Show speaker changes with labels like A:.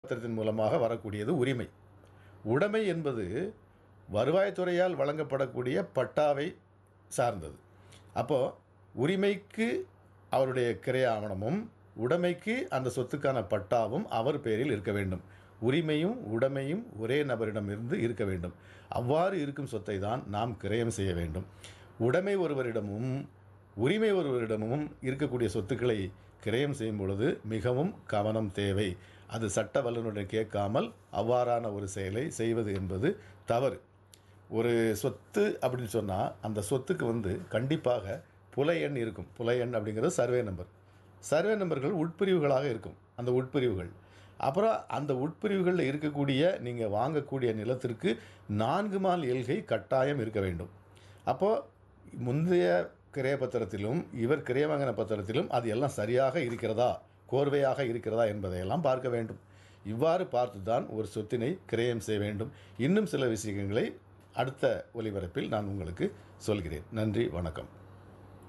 A: பத்திரத்தின் மூலமாக வரக்கூடியது உரிமை உடைமை என்பது வருவாய்த்துறையால் வழங்கப்படக்கூடிய பட்டாவை சார்ந்தது அப்போது உரிமைக்கு அவருடைய கிரைய ஆவணமும் உடைமைக்கு அந்த சொத்துக்கான பட்டாவும் அவர் பேரில் இருக்க வேண்டும் உரிமையும் உடைமையும் ஒரே நபரிடமிருந்து இருக்க வேண்டும் அவ்வாறு இருக்கும் சொத்தை தான் நாம் கிரயம் செய்ய வேண்டும் உடைமை ஒருவரிடமும் உரிமை ஒருவரிடமும் இருக்கக்கூடிய சொத்துக்களை கிரயம் செய்யும் பொழுது மிகவும் கவனம் தேவை அது சட்ட வல்லுநருடன் கேட்காமல் அவ்வாறான ஒரு செயலை செய்வது என்பது தவறு ஒரு சொத்து அப்படின்னு சொன்னால் அந்த சொத்துக்கு வந்து கண்டிப்பாக புல எண் இருக்கும் புல எண் அப்படிங்கிறது சர்வே நம்பர் சர்வே நம்பர்கள் உட்பிரிவுகளாக இருக்கும் அந்த உட்பிரிவுகள் அப்புறம் அந்த உட்பிரிவுகளில் இருக்கக்கூடிய நீங்கள் வாங்கக்கூடிய நிலத்திற்கு நான்கு மால் எல்கை கட்டாயம் இருக்க வேண்டும் அப்போது முந்தைய கிரைய பத்திரத்திலும் இவர் கிரைய வாங்கின பத்திரத்திலும் அது எல்லாம் சரியாக இருக்கிறதா கோர்வையாக இருக்கிறதா என்பதையெல்லாம் பார்க்க வேண்டும் இவ்வாறு பார்த்து தான் ஒரு சொத்தினை கிரயம் செய்ய வேண்டும் இன்னும் சில விஷயங்களை அடுத்த ஒலிபரப்பில் நான் உங்களுக்கு சொல்கிறேன் நன்றி வணக்கம்